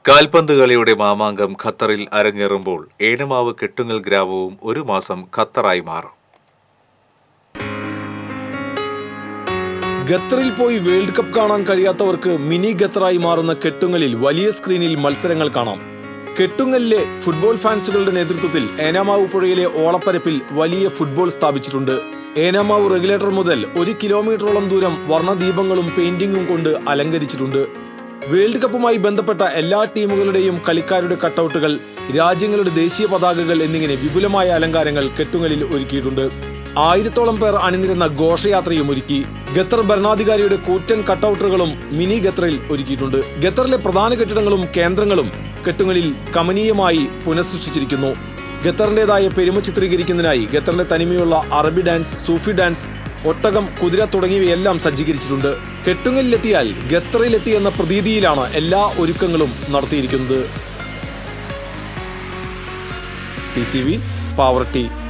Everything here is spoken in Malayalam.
കാൽപന്ത് കളിയുടെ മാമാങ്കം ഖത്തറിൽ അരങ്ങേറുമ്പോൾ ഏനമാവ് കെട്ടുങ്ങൽ ഗ്രാമവും ഒരു മാസം ഖത്തറായി മാറും ഖത്തറിൽ പോയി വേൾഡ് കപ്പ് കാണാൻ കഴിയാത്തവർക്ക് മിനി ഖത്തറായി മാറുന്ന കെട്ടുങ്ങലിൽ വലിയ സ്ക്രീനിൽ മത്സരങ്ങൾ കാണാം കെട്ടുങ്ങലിലെ ഫുട്ബോൾ ഫാൻസുകളുടെ നേതൃത്വത്തിൽ ഏനാമാവ് പുഴയിലെ ഓളപ്പരപ്പിൽ വലിയ ഫുട്ബോൾ സ്ഥാപിച്ചിട്ടുണ്ട് ഏനാമാവ് റെഗുലേറ്റർ മുതൽ ഒരു കിലോമീറ്ററോളം ദൂരം വർണ്ണദീപങ്ങളും പെയിന്റിങ്ങും കൊണ്ട് അലങ്കരിച്ചിട്ടുണ്ട് വേൾഡ് കപ്പുമായി ബന്ധപ്പെട്ട എല്ലാ ടീമുകളുടെയും കളിക്കാരുടെ കട്ടൗട്ടുകൾ രാജ്യങ്ങളുടെ ദേശീയ പതാകകൾ എന്നിങ്ങനെ വിപുലമായ അലങ്കാരങ്ങൾ കെട്ടുങ്ങലിൽ ഒരുക്കിയിട്ടുണ്ട് ആയിരത്തോളം പേർ അണിനിരുന്ന ഘോഷയാത്രയും ഒരുക്കി ഖത്തർ ഭരണാധികാരിയുടെ കൂറ്റൻ കട്ടൗട്ടുകളും മിനി ഖത്തറിൽ ഒരുക്കിയിട്ടുണ്ട് ഖത്തറിലെ പ്രധാന കെട്ടിടങ്ങളും കേന്ദ്രങ്ങളും കെട്ടുങ്ങളിൽ കമനീയമായി പുനഃസൃഷ്ടിച്ചിരിക്കുന്നു ഖത്തറിന്റേതായ പെരുമ ചിത്രീകരിക്കുന്നതിനായി ഖത്തറിന്റെ തനിമയുള്ള അറബി ഡാൻസ് സൂഫി ഡാൻസ് ഒട്ടകം കുതിര തുടങ്ങിയവയെല്ലാം സജ്ജീകരിച്ചിട്ടുണ്ട് കെട്ടുങ്ങലിലെത്തിയാൽ ഖത്തറിലെത്തി എന്ന പ്രതീതിയിലാണ് എല്ലാ ഒരുക്കങ്ങളും നടത്തിയിരിക്കുന്നത് ടി സി വി പാവർട്ടി